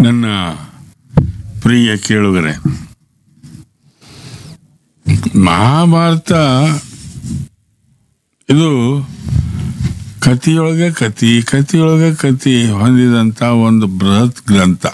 ನನ್ನ ಪ್ರಿಯ ಕೇಳುಗರೆ ಮಹಾಭಾರತ ಇದು ಕಥೆಯೊಳಗೆ ಕತಿ ಕಥೆಯೊಳಗೆ ಕತಿ ಹೊಂದಿದಂಥ ಒಂದು ಬೃಹತ್ ಗ್ರಂಥ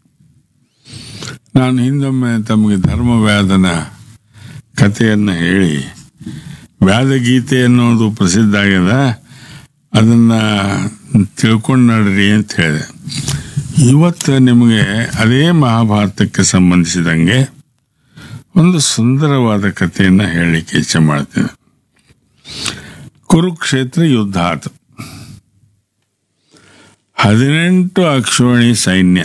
ನಾನು ಹಿಂದೊಮ್ಮೆ ತಮಗೆ ಧರ್ಮವ್ಯಾದನ ಕಥೆಯನ್ನು ಹೇಳಿ ವ್ಯಾದಗೀತೆ ಅನ್ನೋದು ಪ್ರಸಿದ್ಧ ಆಗ್ಯದ ಅದನ್ನ ತಿಳ್ಕೊಂಡು ನಡ್ರಿ ಅಂತ ಹೇಳಿದೆ ಇವತ್ತು ನಿಮಗೆ ಅದೇ ಮಹಾಭಾರತಕ್ಕೆ ಸಂಬಂಧಿಸಿದಂಗೆ ಒಂದು ಸುಂದರವಾದ ಕಥೆಯನ್ನು ಹೇಳಲಿಕ್ಕೆ ಇಚ್ಛೆ ಮಾಡ್ತೇನೆ ಕುರುಕ್ಷೇತ್ರ ಯುದ್ಧ ಆತು ಹದಿನೆಂಟು ಅಕ್ಷೋಣಿ ಸೈನ್ಯ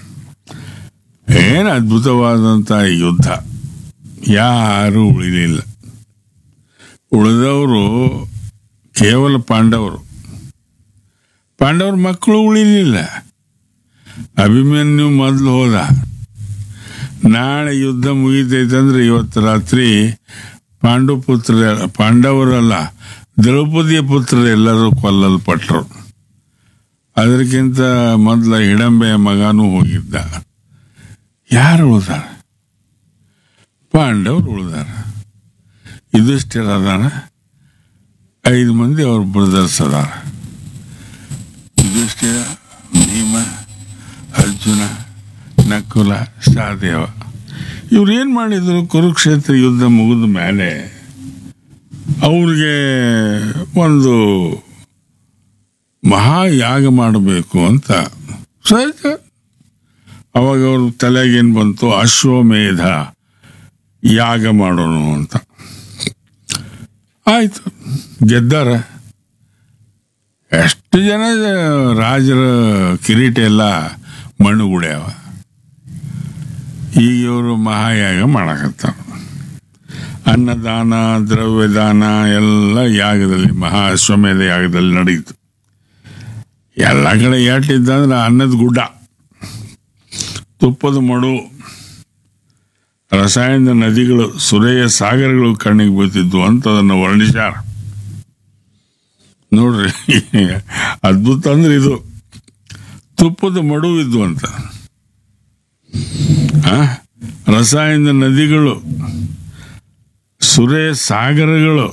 ಏನು ಅದ್ಭುತವಾದಂಥ ಯುದ್ಧ ಯಾರೂ ಉಳಿಲಿಲ್ಲ ಉಳಿದವರು ಕೇವಲ ಪಾಂಡವರು ಪಾಂಡವ್ರ ಮಕ್ಕಳು ಉಳಿಲಿಲ್ಲ ಅಭಿಮನ್ಯು ಮೊದಲು ಹೋದ ನಾಳೆ ಯುದ್ಧ ಮುಗಿತೈತಂದ್ರೆ ಇವತ್ತು ರಾತ್ರಿ ಪಾಂಡು ಪುತ್ರ ಪಾಂಡವರಲ್ಲ ದ್ರೌಪದಿಯ ಪುತ್ರರೆಲ್ಲರೂ ಕೊಲ್ಲಲ್ಪಟ್ರು ಅದಕ್ಕಿಂತ ಮೊದಲ ಹಿಡಂಬೆಯ ಮಗನೂ ಹೋಗಿದ್ದ ಯಾರು ಉಳಿದಾರ ಪಾಂಡವರು ಉಳಿದಾರ ಯುಧಿಷ್ಠಿರ ಅದಾನ ಐದು ಮಂದಿ ಅವ್ರ ಬ್ರದರ್ಸ್ ಅದಾರ ಯುಧಿಷ್ಠಿರ ಭೀಮ ಅರ್ಜುನ ನಕುಲ ಸಹದೇವ ಇವ್ರು ಏನು ಮಾಡಿದ್ರು ಕುರುಕ್ಷೇತ್ರ ಯುದ್ಧ ಮುಗಿದ ಮೇಲೆ ಅವ್ರಿಗೆ ಒಂದು ಮಹಾಯಾಗ ಮಾಡಬೇಕು ಅಂತ ಸಹಜ ಅವಾಗ ಅವ್ರ ತಲೆಗೇನು ಬಂತು ಅಶ್ವಮೇಧ ಯಾಗ ಮಾಡೋಣ ಅಂತ ಆಯ್ತು ಗೆದ್ದಾರ ಎಷ್ಟು ಜನ ರಾಜರ ಕಿರೀಟ ಎಲ್ಲ ಮಣ್ಣುಗುಡ್ಯಾವ ಈಗ ಇವರು ಮಹಾಯಾಗ ಮಾಡಕತ್ತಾರ ಅನ್ನದಾನ ದ್ರವ್ಯದಾನ ಎಲ್ಲ ಯಾಗದಲ್ಲಿ ಮಹಾ ಅಶ್ವಮೇಧ ಯಾಗದಲ್ಲಿ ನಡೆಯಿತು ಎಲ್ಲ ಕಡೆ ಎಟ್ಟಿದ್ದಂದ್ರೆ ಅನ್ನದ ಗುಡ್ಡ ತುಪ್ಪದ ಮಡು ರಸಾಯನ ನದಿಗಳು ಸುರೆಯ ಸಾಗರಗಳು ಕಣ್ಣಿಗೆ ಬೀಳ್ತಿದ್ವು ಅಂತ ಅದನ್ನು ವರ್ಣಿಸ್ಯಾರ ನೋಡ್ರಿ ಅದ್ಭುತ ಅಂದ್ರೆ ಇದು ತುಪ್ಪದ ಮಡು ಇದ್ವು ಅಂತ ಆ? ರಸಾಯನ ನದಿಗಳು ಸುರೆ ಸಾಗರಗಳು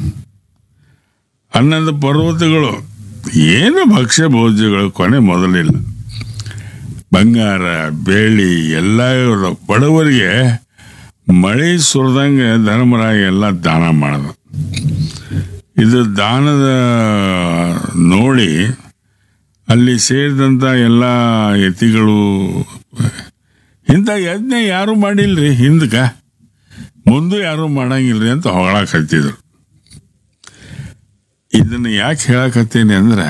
ಅನ್ನದ ಪರ್ವತಗಳು ಏನು ಭಕ್ಷ್ಯ ಭೋಜ್ಯಗಳು ಕೊನೆ ಮೊದಲಿಲ್ಲ ಬಂಗಾರ ಬೆಳ್ಳಿ ಎಲ್ಲ ಇವ್ರು ಬಡವರಿಗೆ ಮಳೆ ಸುರಿದಂಗೆ ಧರ್ಮರಾಯ ಎಲ್ಲ ದಾನ ಮಾಡ್ದ ಇದು ದಾನದ ನೋಡಿ ಅಲ್ಲಿ ಸೇರಿದಂಥ ಎಲ್ಲ ಯತಿಗಳು ಇಂಥ ಯಜ್ಞ ಯಾರು ಮಾಡಿಲ್ರಿ ಹಿಂದಕ ಮುಂದೆ ಯಾರು ಮಾಡಂಗಿಲ್ರಿ ಅಂತ ಹೊಗಳಕ್ ಹತ್ತಿದ್ರು ಇದನ್ನ ಯಾಕೆ ಹೇಳಕತ್ತೀನಿ ಅಂದ್ರೆ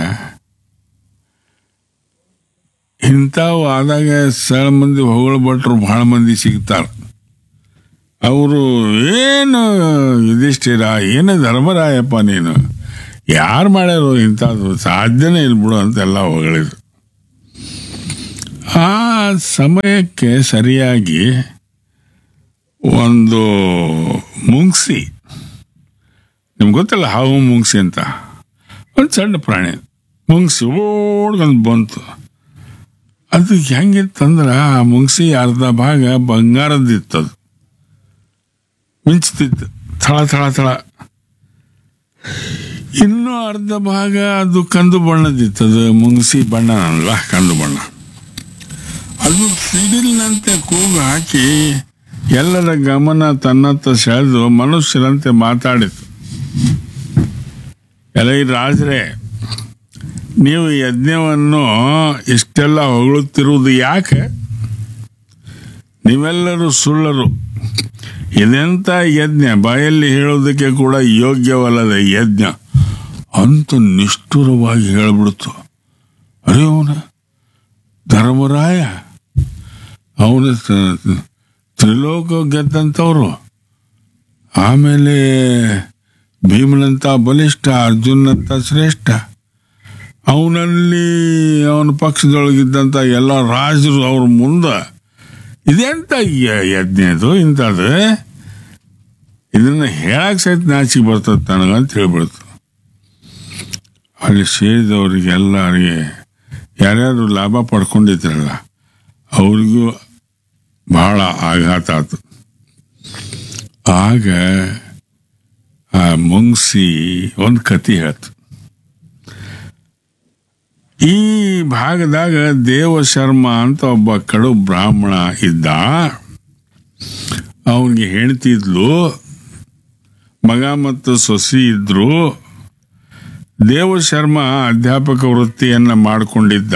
ಇಂಥವು ಆದಾಗ ಸಣ್ಣ ಮಂದಿ ಹೊಗಳು ಭಟ್ರು ಬಹಳ ಮಂದಿ ಸಿಗ್ತಾರ ಅವರು ಏನು ಯುಧಿಷ್ಠಿರ ಏನು ಧರ್ಮರಾಯಪ್ಪ ನೀನು ಯಾರು ಮಾಡ್ಯಾರೋ ಇಂಥದ್ದು ಸಾಧ್ಯನೇ ಇಲ್ಲ ಬಿಡು ಅಂತೆಲ್ಲ ಹೊಗಳಿದ್ರು ಆ ಸಮಯಕ್ಕೆ ಸರಿಯಾಗಿ ಒಂದು ಮುಂಗ್ಸಿ ನಿಮ್ಗೆ ಗೊತ್ತಲ್ಲ ಹಾವು ಮುಂಗ್ಸಿ ಅಂತ ಒಂದು ಸಣ್ಣ ಪ್ರಾಣಿ ಮುಂಗ್ಸಿ ಓಡ್ಕೊಂಡು ಬಂತು ಅದು ಹೆಂಗಿತ್ತಂದ್ರೆ ಆ ಮುಂಗ್ಸಿ ಅರ್ಧ ಭಾಗ ಬಂಗಾರದಿತ್ತದು ಮಿಂಚ್ತಿತ್ತು ಥಳ ಥಳ ಥಳ ಇನ್ನೂ ಅರ್ಧ ಭಾಗ ಅದು ಕಂದು ಬಣ್ಣದಿತ್ತದು ಮುಂಗ್ಸಿ ಬಣ್ಣ ಅಲ್ಲ ಕಂದು ಬಣ್ಣ ಅದು ಸಿಡಿಲಿನಂತೆ ಕೂಗು ಹಾಕಿ ಎಲ್ಲರ ಗಮನ ತನ್ನತ್ತ ಸೆಳೆದು ಮನುಷ್ಯರಂತೆ ಮಾತಾಡಿತು ಎಲ್ಲ ಈ ರಾಜರೇ ನೀವು ಯಜ್ಞವನ್ನು ಇಷ್ಟೆಲ್ಲ ಹೊಗಳುತ್ತಿರುವುದು ಯಾಕೆ ನೀವೆಲ್ಲರೂ ಸುಳ್ಳರು ಇದೆಂತ ಯಜ್ಞ ಬಾಯಲ್ಲಿ ಹೇಳೋದಕ್ಕೆ ಕೂಡ ಯೋಗ್ಯವಲ್ಲದ ಯಜ್ಞ ಅಂತ ನಿಷ್ಠುರವಾಗಿ ಹೇಳ್ಬಿಡ್ತು ಅರೆ ಅವನ ಧರ್ಮರಾಯ ಅವನ ತ್ರಿಲೋಕ ಗೆದ್ದಂಥವ್ರು ಆಮೇಲೆ ಭೀಮನಂತ ಬಲಿಷ್ಠ ಅರ್ಜುನಂತ ಶ್ರೇಷ್ಠ ಅವನಲ್ಲಿ ಅವನ ಪಕ್ಷದೊಳಗಿದ್ದಂಥ ಎಲ್ಲ ರಾಜರು ಅವ್ರ ಮುಂದೆ ಇದೆಂತ ಯ- ಯಜ್ಞ ಇದು ಇಂಥದ್ದು ಇದನ್ನ ಹೇಳಕ್ ಸಹಿತ ನಾಚಿಕೆ ಬರ್ತದೆ ನನಗಂತ ಹೇಳ್ಬಿಡ್ತು ಅಲ್ಲಿ ಸೇರಿದವರಿಗೆ ಎಲ್ಲರಿಗೆ ಯಾರ್ಯಾರು ಲಾಭ ಪಡ್ಕೊಂಡಿದ್ರಲ್ಲ ಅವ್ರಿಗೂ ಬಹಳ ಆಘಾತ ಆತು ಆಗ ಆ ಮುಂಗ್ಸಿ ಒಂದು ಕತಿ ಹೇಳ್ತು ಈ ಭಾಗದಾಗ ದೇವಶರ್ಮ ಅಂತ ಒಬ್ಬ ಕಡು ಬ್ರಾಹ್ಮಣ ಇದ್ದ ಅವನಿಗೆ ಹೆಣ್ತಿದ್ಲು ಮಗ ಮತ್ತು ಸೊಸಿ ಇದ್ರು ದೇವಶರ್ಮ ಅಧ್ಯಾಪಕ ವೃತ್ತಿಯನ್ನ ಮಾಡಿಕೊಂಡಿದ್ದ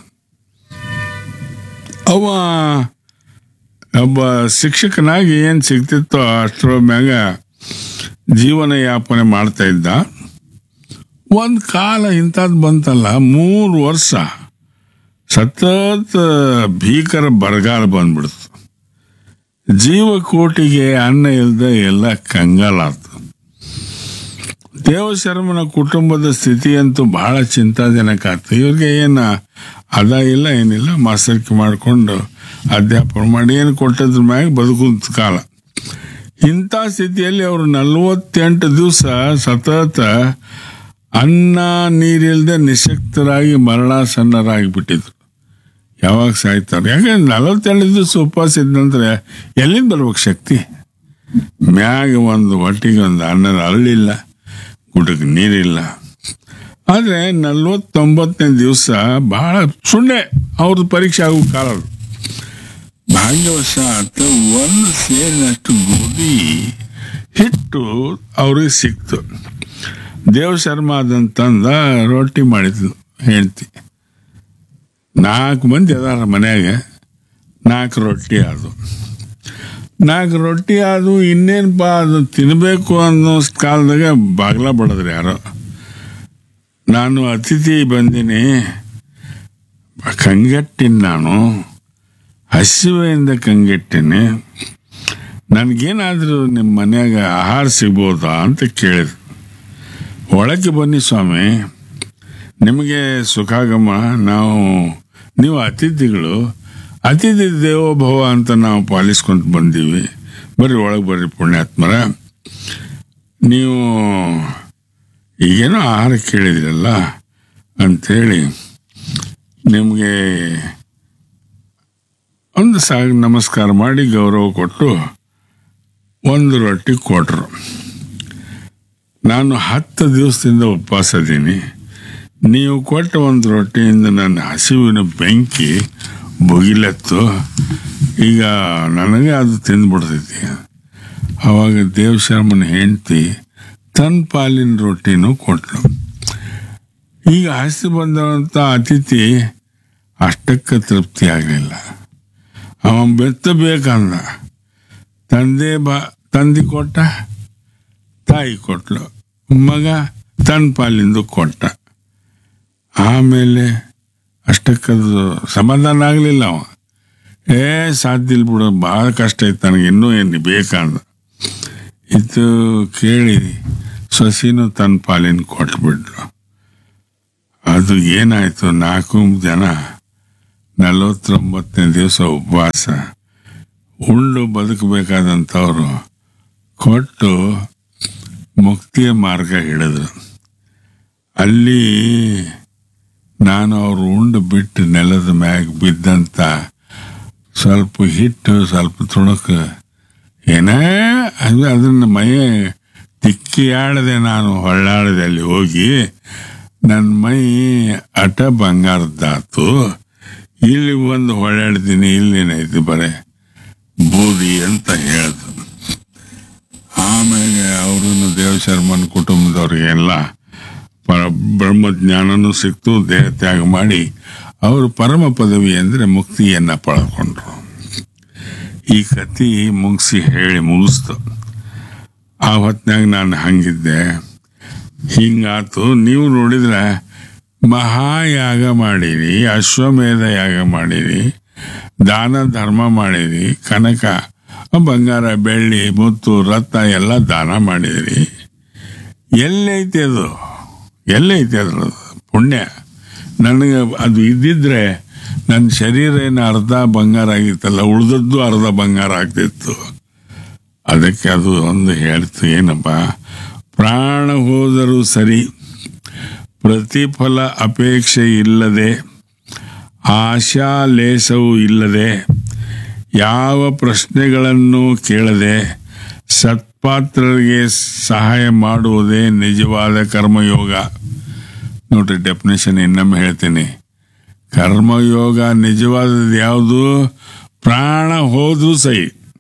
ಅವ ಒಬ್ಬ ಶಿಕ್ಷಕನಾಗಿ ಏನು ಸಿಗ್ತಿತ್ತೋ ಅಷ್ಟರ ಮ್ಯಾಗ ಜೀವನ ಯಾಪನೆ ಮಾಡ್ತಾ ಇದ್ದ ಒಂದು ಕಾಲ ಇಂಥದ್ದು ಬಂತಲ್ಲ ಮೂರು ವರ್ಷ ಸತತ ಭೀಕರ ಬರಗಾಲ ಬಂದ್ಬಿಡ್ತು ಜೀವಕೋಟಿಗೆ ಅನ್ನ ಇಲ್ದ ಎಲ್ಲ ಕಂಗಾಲಾತು ದೇವಶರ್ಮನ ಕುಟುಂಬದ ಸ್ಥಿತಿ ಅಂತೂ ಬಹಳ ಚಿಂತಾಜನಕ ಆಯ್ತು ಇವ್ರಿಗೆ ಏನು ಅದ ಇಲ್ಲ ಏನಿಲ್ಲ ಮಾಸ್ತರಿಕೆ ಮಾಡಿಕೊಂಡು ಅಧ್ಯಾಪನ ಮಾಡಿ ಏನು ಕೊಟ್ಟದ್ರ ಮ್ಯಾಗ ಬದುಕುವಂತ ಕಾಲ ಇಂಥ ಸ್ಥಿತಿಯಲ್ಲಿ ಅವರು ನಲವತ್ತೆಂಟು ದಿವಸ ಸತತ ಅನ್ನ ನೀರಿಲ್ಲದೆ ನಿಶಕ್ತರಾಗಿ ಮರಣಾಸನ್ನರಾಗಿ ಬಿಟ್ಟಿದ್ರು ಯಾವಾಗ ಸಾಯ್ತಾರೆ ಯಾಕಂದ್ರೆ ನಲವತ್ತೆಂಟು ದಿವಸ ಉಪವಾಸ ಇದ್ದ ನಂತರ ಎಲ್ಲಿಂದ ಬರ್ಬೇಕು ಶಕ್ತಿ ಮ್ಯಾಗ ಒಂದು ಹೊಟ್ಟಿಗೆ ಒಂದು ಅನ್ನದ ಅರಳಿಲ್ಲ ಊಟಕ್ಕೆ ನೀರಿಲ್ಲ ಆದರೆ ನಲ್ವತ್ತೊಂಬತ್ತನೇ ದಿವಸ ಬಹಳ ಸುಳ್ಳೆ ಅವ್ರದ್ದು ಪರೀಕ್ಷೆ ಆಗೋ ಕಾಲ ಅದು ಭಾಗ್ಯವಶಾತ್ ಒಂದು ಸೇರಿನಷ್ಟು ಗೋಧಿ ಹಿಟ್ಟು ಅವ್ರಿಗೆ ಸಿಕ್ತು ದೇವಶರ್ಮಾದಂತಂದ ರೊಟ್ಟಿ ಮಾಡಿದ್ಲು ಹೇಳ್ತಿ ನಾಲ್ಕು ಮಂದಿ ಅದಾರ ಮನ್ಯಾಗ ನಾಲ್ಕು ರೊಟ್ಟಿ ಅದು ನಾಲ್ಕು ರೊಟ್ಟಿ ಅದು ಇನ್ನೇನಪ್ಪ ಅದು ತಿನ್ನಬೇಕು ಅನ್ನೋ ಕಾಲದಾಗ ಬಾಗ್ಲ ಬಡದ್ರಿ ಯಾರೋ ನಾನು ಅತಿಥಿ ಬಂದೀನಿ ಕಂಗೆಟ್ಟಿನಿ ನಾನು ಹಸಿವೆಯಿಂದ ಕಂಗೆಟ್ಟಿನಿ ನನಗೇನಾದರೂ ನಿಮ್ಮ ಮನ್ಯಾಗ ಆಹಾರ ಸಿಗ್ಬೋದಾ ಅಂತ ಕೇಳಿದ್ರು ಒಳಗೆ ಬನ್ನಿ ಸ್ವಾಮಿ ನಿಮಗೆ ಸುಖಾಗಮ ನಾವು ನೀವು ಅತಿಥಿಗಳು ಅತಿಥಿ ದೇವೋಭವ ಅಂತ ನಾವು ಪಾಲಿಸ್ಕೊಂತ ಬಂದೀವಿ ಬರ್ರಿ ಒಳಗೆ ಬರ್ರಿ ಪುಣ್ಯಾತ್ಮರ ನೀವು ಈಗೇನೋ ಆಹಾರ ಕೇಳಿದ್ರಲ್ಲ ಅಂಥೇಳಿ ನಿಮಗೆ ಒಂದು ಸಾಗ ನಮಸ್ಕಾರ ಮಾಡಿ ಗೌರವ ಕೊಟ್ಟು ಒಂದು ರೊಟ್ಟಿ ಕೊಟ್ಟರು ನಾನು ಹತ್ತು ದಿವಸದಿಂದ ಉಪವಾಸ ಇದ್ದೀನಿ ನೀವು ಕೊಟ್ಟ ಒಂದು ರೊಟ್ಟಿಯಿಂದ ನನ್ನ ಹಸಿವಿನ ಬೆಂಕಿ ಬುಗಿಲತ್ತು ಈಗ ನನಗೆ ಅದು ತಿಂದ್ಬಿಡ್ತೈತಿ ಅವಾಗ ದೇವಶರ್ಮನ ಹೆಂಡತಿ ತನ್ನ ಪಾಲಿನ ರೊಟ್ಟಿನೂ ಕೊಟ್ಟಳು ಈಗ ಹಸಿ ಬಂದಂಥ ಅತಿಥಿ ಅಷ್ಟಕ್ಕೆ ತೃಪ್ತಿ ಆಗಲಿಲ್ಲ ಅವ ಬೆತ್ತಬೇಕಂದ ತಂದೆ ಬಾ ತಂದೆ ಕೊಟ್ಟ ತಾಯಿ ಕೊಟ್ಲು ಮಗ ತನ್ನ ಪಾಲಿಂದು ಕೊಟ್ಟ ಆಮೇಲೆ ಅಷ್ಟಕ್ಕದು ಸಮಾಧಾನ ಆಗಲಿಲ್ಲ ಅವ ಏ ಸಾಧ್ಯ ಇಲ್ಲ ಬಿಡು ಭಾಳ ಕಷ್ಟ ಐತೆ ನನಗೆ ಇನ್ನೂ ಏನು ಬೇಕಂದ ಇದು ಕೇಳಿ ಸೊಸಿನೂ ತನ್ನ ಪಾಲಿನ ಕೊಟ್ಬಿಟ್ಲು ಅದು ಏನಾಯ್ತು ನಾಲ್ಕು ಜನ ನಲವತ್ತೊಂಬತ್ತನೇ ದಿವಸ ಉಪವಾಸ ಉಂಡು ಬದುಕಬೇಕಾದಂಥವ್ರು ಕೊಟ್ಟು ಮುಕ್ತಿಯ ಮಾರ್ಗ ಹಿಡಿದ್ರು ಅಲ್ಲಿ ನಾನು ಅವ್ರು ಉಂಡು ಬಿಟ್ಟು ನೆಲದ ಮ್ಯಾಗ ಬಿದ್ದಂತ ಸ್ವಲ್ಪ ಹಿಟ್ಟು ಸ್ವಲ್ಪ ತುಣುಕು ಏನೇ ಅದು ಅದನ್ನ ಮೈ ತಿಕ್ಕಿ ಆಡದೆ ನಾನು ಹೊಳ್ಳಾಡದೆ ಅಲ್ಲಿ ಹೋಗಿ ನನ್ನ ಮೈ ಅಟ ಬಂಗಾರದ್ದಾತು ಇಲ್ಲಿ ಒಂದು ಹೊಳ್ಳಾಡ್ತೀನಿ ಇಲ್ಲೇನೈತಿ ಬರೇ ಬೂದಿ ಅಂತ ಹೇಳ್ದು ಆಮೇಲೆ ಅವರನ್ನು ದೇವಶರ್ಮನ ಕುಟುಂಬದವ್ರಿಗೆಲ್ಲ ಪರ ಬ್ರಹ್ಮಜ್ಞಾನನೂ ಸಿಕ್ತು ದೇಹ ತ್ಯಾಗ ಮಾಡಿ ಅವರು ಪರಮ ಪದವಿ ಅಂದರೆ ಮುಕ್ತಿಯನ್ನ ಪಡ್ಕೊಂಡ್ರು ಈ ಕತಿ ಮುಗಿಸಿ ಹೇಳಿ ಮುಗಿಸ್ತು ಆ ಹೊತ್ನಾಗ ನಾನು ಹಂಗಿದ್ದೆ ಹಿಂಗಾತು ನೀವು ನೋಡಿದ್ರೆ ಮಹಾಯಾಗ ಮಾಡಿರಿ ಅಶ್ವಮೇಧ ಯಾಗ ಮಾಡಿರಿ ದಾನ ಧರ್ಮ ಮಾಡಿರಿ ಕನಕ ಬಂಗಾರ ಬೆಳ್ಳಿ ಮುತ್ತು ರತ್ನ ಎಲ್ಲ ದಾನ ಮಾಡಿದ್ರಿ ಎಲ್ಲೈತಿ ಅದು ಎಲ್ಲೈತಿ ಅದ್ರ ಪುಣ್ಯ ನನಗೆ ಅದು ಇದ್ದಿದ್ರೆ ನನ್ನ ಶರೀರ ಏನು ಅರ್ಧ ಬಂಗಾರ ಆಗಿತ್ತಲ್ಲ ಉಳಿದದ್ದು ಅರ್ಧ ಬಂಗಾರ ಆಗ್ತಿತ್ತು ಅದಕ್ಕೆ ಅದು ಒಂದು ಹೇಳ್ತು ಏನಪ್ಪ ಪ್ರಾಣ ಹೋದರೂ ಸರಿ ಪ್ರತಿಫಲ ಅಪೇಕ್ಷೆ ಇಲ್ಲದೆ ಆಶಾ ಲೇಸವು ಇಲ್ಲದೆ ಯಾವ ಪ್ರಶ್ನೆಗಳನ್ನು ಕೇಳದೆ ಸತ್ಪಾತ್ರರಿಗೆ ಸಹಾಯ ಮಾಡುವುದೇ ನಿಜವಾದ ಕರ್ಮಯೋಗ ನೋಡ್ರಿ ಡೆಫಿನೇಷನ್ ಇನ್ನೊಮ್ಮೆ ಹೇಳ್ತೀನಿ ಕರ್ಮಯೋಗ ನಿಜವಾದದ್ದು ಯಾವುದು ಪ್ರಾಣ ಹೋದ್ರೂ ಸೈ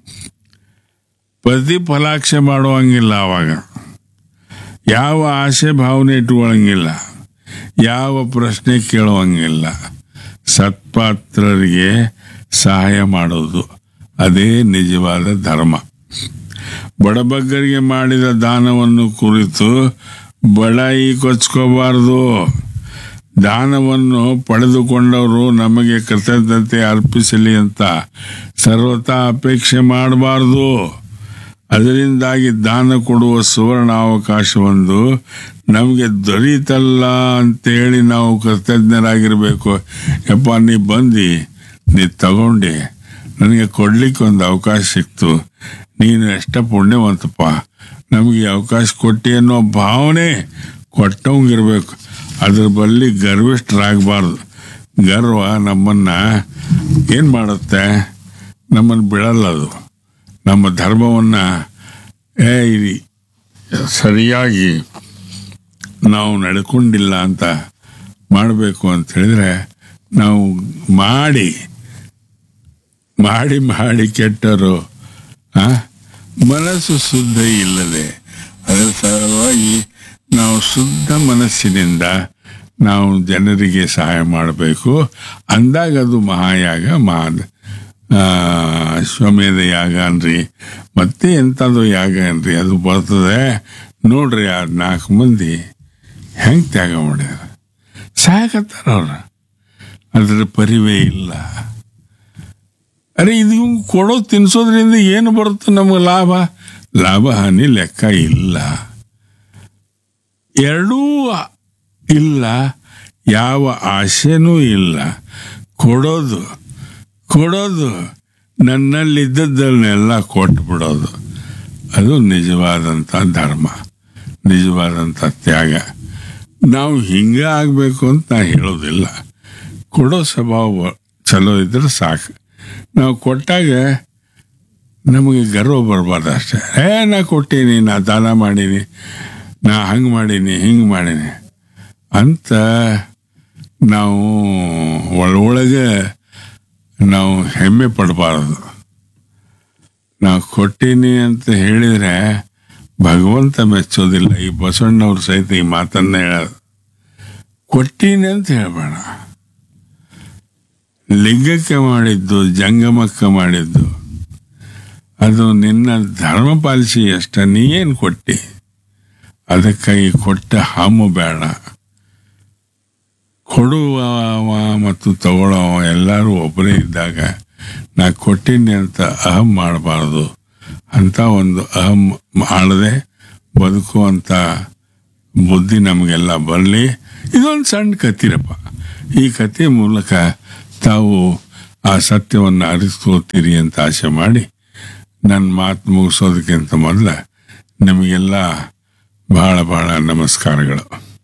ಪ್ರತಿಫಲಾಕ್ಷೆ ಮಾಡುವಂಗಿಲ್ಲ ಅವಾಗ ಯಾವ ಆಸೆ ಭಾವನೆ ಇಟ್ಕೊಳ್ಳಂಗಿಲ್ಲ ಯಾವ ಪ್ರಶ್ನೆ ಕೇಳುವಂಗಿಲ್ಲ ಸತ್ಪಾತ್ರರಿಗೆ ಸಹಾಯ ಮಾಡೋದು ಅದೇ ನಿಜವಾದ ಧರ್ಮ ಬಡಬಗ್ಗರಿಗೆ ಮಾಡಿದ ದಾನವನ್ನು ಕುರಿತು ಬಡಾಯಿ ಕೊಚ್ಕೋಬಾರ್ದು ದಾನವನ್ನು ಪಡೆದುಕೊಂಡವರು ನಮಗೆ ಕೃತಜ್ಞತೆ ಅರ್ಪಿಸಲಿ ಅಂತ ಸರ್ವತಾ ಅಪೇಕ್ಷೆ ಮಾಡಬಾರ್ದು ಅದರಿಂದಾಗಿ ದಾನ ಕೊಡುವ ಸುವರ್ಣ ಅವಕಾಶವೊಂದು ನಮಗೆ ದೊರೀತಲ್ಲ ಅಂತೇಳಿ ನಾವು ಕೃತಜ್ಞರಾಗಿರ್ಬೇಕು ಯಪ್ಪ ನೀ ಬಂದು ನೀ ತಗೊಂಡೆ ನನಗೆ ಕೊಡ್ಲಿಕ್ಕೆ ಒಂದು ಅವಕಾಶ ಸಿಕ್ತು ನೀನು ಎಷ್ಟ ಪುಣ್ಯವಂತಪ್ಪ ನಮಗೆ ಈ ಅವಕಾಶ ಕೊಟ್ಟಿ ಅನ್ನೋ ಭಾವನೆ ಕೊಟ್ಟವಂಗಿರ್ಬೇಕು ಅದ್ರ ಬಲ್ಲಿ ಗರ್ವಿಷ್ಠರಾಗಬಾರ್ದು ಗರ್ವ ನಮ್ಮನ್ನ ಏನು ಮಾಡುತ್ತೆ ನಮ್ಮನ್ನು ಬಿಡಲ್ಲ ಅದು ನಮ್ಮ ಧರ್ಮವನ್ನು ಏ ಇದು ಸರಿಯಾಗಿ ನಾವು ನಡ್ಕೊಂಡಿಲ್ಲ ಅಂತ ಮಾಡಬೇಕು ಅಂತ ಹೇಳಿದ್ರೆ ನಾವು ಮಾಡಿ ಮಾಡಿ ಮಾಡಿ ಕೆಟ್ಟರು ಆ? ಮನಸ್ಸು ಶುದ್ಧ ಇಲ್ಲದೆ ಅದರ ಸಲುವಾಗಿ ನಾವು ಶುದ್ಧ ಮನಸ್ಸಿನಿಂದ ನಾವು ಜನರಿಗೆ ಸಹಾಯ ಮಾಡಬೇಕು ಅಂದಾಗ ಅದು ಮಹಾಯಾಗ ಮಹಾ ಆ, ಅಶ್ವಮೇಧ ಯಾಗ ಅನ್ರಿ ಮತ್ತೆ ಎಂಥದ್ದು ಯಾಗ ಅನ್ರಿ ಅದು ಬರ್ತದೆ ನೋಡ್ರಿ ಆ ನಾಲ್ಕು ಮಂದಿ ಹೆಂಗೆ ತ್ಯಾಗ ಮಾಡ್ಯಾರ ಸಾಯಕತ್ತಾರ ಅವ್ರು ಅದರ ಪರಿವೇ ಇಲ್ಲ ಅರೆ ಇದು ಕೊಡೋ ತಿನ್ಸೋದ್ರಿಂದ ಏನು ಬರುತ್ತೆ ನಮಗೆ ಲಾಭ ಲಾಭ ಹಾನಿ ಲೆಕ್ಕ ಇಲ್ಲ ಎರಡೂ ಇಲ್ಲ ಯಾವ ಆಸೆನೂ ಇಲ್ಲ ಕೊಡೋದು ಕೊಡೋದು ನನ್ನಲ್ಲಿದ್ದದ್ದನ್ನೆಲ್ಲ ಕೊಟ್ಟು ಬಿಡೋದು ಅದು ನಿಜವಾದಂಥ ಧರ್ಮ ನಿಜವಾದಂಥ ತ್ಯಾಗ ನಾವು ಹಿಂಗೆ ಆಗಬೇಕು ಅಂತ ನಾ ಹೇಳೋದಿಲ್ಲ ಕೊಡೋ ಸ್ವಭಾವ ಚಲೋ ಇದ್ರೆ ಸಾಕು ನಾವು ಕೊಟ್ಟಾಗ ನಮಗೆ ಗರ್ವ ಬರಬಾರ್ದು ಅಷ್ಟೇ ಏ ನಾ ಕೊಟ್ಟೀನಿ ನಾ ದಾನ ಮಾಡೀನಿ ನಾ ಹಂಗೆ ಮಾಡೀನಿ ಹಿಂಗೆ ಮಾಡೀನಿ ಅಂತ ನಾವು ಒಳೊಳಗೆ ನಾವು ಹೆಮ್ಮೆ ಪಡಬಾರದು ನಾವು ಕೊಟ್ಟೀನಿ ಅಂತ ಹೇಳಿದರೆ ಭಗವಂತ ಮೆಚ್ಚೋದಿಲ್ಲ ಈ ಬಸವಣ್ಣವ್ರು ಸಹಿತ ಈ ಮಾತನ್ನ ಹೇಳೋದು ಕೊಟ್ಟೀನಿ ಅಂತ ಹೇಳಬೇಡ ಲಿಂಗಕ್ಕೆ ಮಾಡಿದ್ದು ಜಂಗಮಕ್ಕೆ ಮಾಡಿದ್ದು ಅದು ನಿನ್ನ ಧರ್ಮ ಪಾಲಿಸಿ ಅಷ್ಟ ನೀ ಏನು ಕೊಟ್ಟಿ ಅದಕ್ಕಾಗಿ ಕೊಟ್ಟ ಹಾಮು ಬೇಡ ಕೊಡುವ ಮತ್ತು ತಗೊಳ್ಳೋವ ಎಲ್ಲರೂ ಒಬ್ಬರೇ ಇದ್ದಾಗ ನಾ ಕೊಟ್ಟೀನಿ ಅಂತ ಅಹಂ ಮಾಡಬಾರ್ದು ಅಂತ ಒಂದು ಅಹಂ ಮಾಡದೆ ಬದುಕುವಂಥ ಬುದ್ಧಿ ನಮಗೆಲ್ಲ ಬರಲಿ ಇದೊಂದು ಸಣ್ಣ ಕತ್ತಿರಪ್ಪ ಈ ಕತೆ ಮೂಲಕ ತಾವು ಆ ಸತ್ಯವನ್ನು ಅರಿಸ್ಕೋತೀರಿ ಅಂತ ಆಸೆ ಮಾಡಿ ನನ್ನ ಮಾತು ಮುಗಿಸೋದಕ್ಕಿಂತ ಮೊದಲ ನಿಮಗೆಲ್ಲ ಬಹಳ ಬಹಳ ನಮಸ್ಕಾರಗಳು